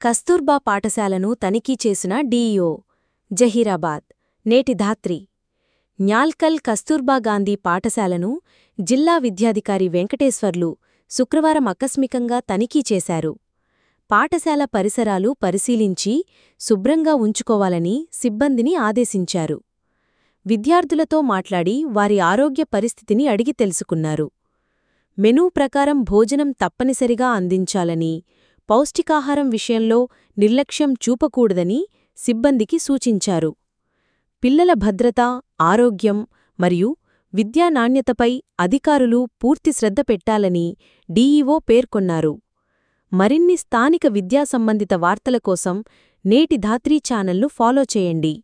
కస్తూర్బా పాఠశాలను తనిఖీ చేసిన డీఈఓ జహీరాబాద్ నేటి ధాత్రి న్యాల్కల్ కస్తూర్బా గాంధీ పాఠశాలను జిల్లా విద్యాధికారి వెంకటేశ్వర్లు శుక్రవారం ఆకస్మికంగా తనిఖీ చేశారు పాఠశాల పరిసరాలు పరిశీలించి శుభ్రంగా ఉంచుకోవాలని సిబ్బందిని ఆదేశించారు విద్యార్థులతో మాట్లాడి వారి ఆరోగ్య పరిస్థితిని అడిగి తెలుసుకున్నారు మెనూ ప్రకారం భోజనం తప్పనిసరిగా అందించాలని పౌష్టికాహారం విషయంలో నిర్లక్ష్యం చూపకూడదని సిబ్బందికి సూచించారు పిల్లల భద్రత ఆరోగ్యం మరియు విద్యా నాణ్యతపై అధికారులు పూర్తి శ్రద్ధ పెట్టాలని డీఈఓ పేర్కొన్నారు మరిన్ని స్థానిక విద్యా సంబంధిత వార్తల కోసం నేటి ధాత్రీ ఛానల్ను ఫాలో చేయండి